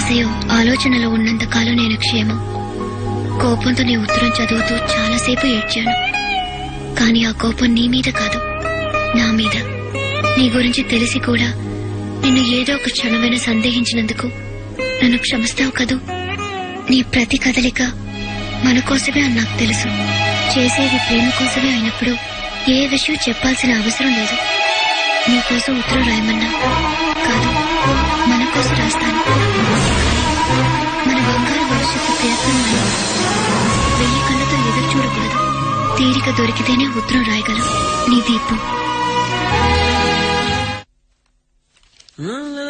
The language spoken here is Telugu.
ఆశయో ఆలోచనలో ఉన్నంత కాలం నేను క్షేమం కోపంతో నీ ఉత్తరం చదువుతూ చాలాసేపు ఏడ్చాను కానీ ఆ కోపం నీ మీద కాదు నా మీద నీ గురించి తెలిసి కూడా నిన్ను ఏదో ఒక క్షణమైనా సందేహించినందుకు నన్ను క్షమిస్తావు కదూ నీ ప్రతి కదలిక మన కోసమే అని నాకు తెలుసు చేసేది ప్రేమ కోసమే అయినప్పుడు ఏ విషయం చెప్పాల్సిన అవసరం లేదు నీకోసం ఉత్తరం రాయమన్నా కాదు మన కోసం రాస్తాను మన బంగారు భవిష్యత్తు ప్రయత్నం వెయ్యి కళ్ళతో ఎదురు చూడకూడదు తీరిక దొరికితేనే ఉత్తరం రాయగలం నీ దీపం లా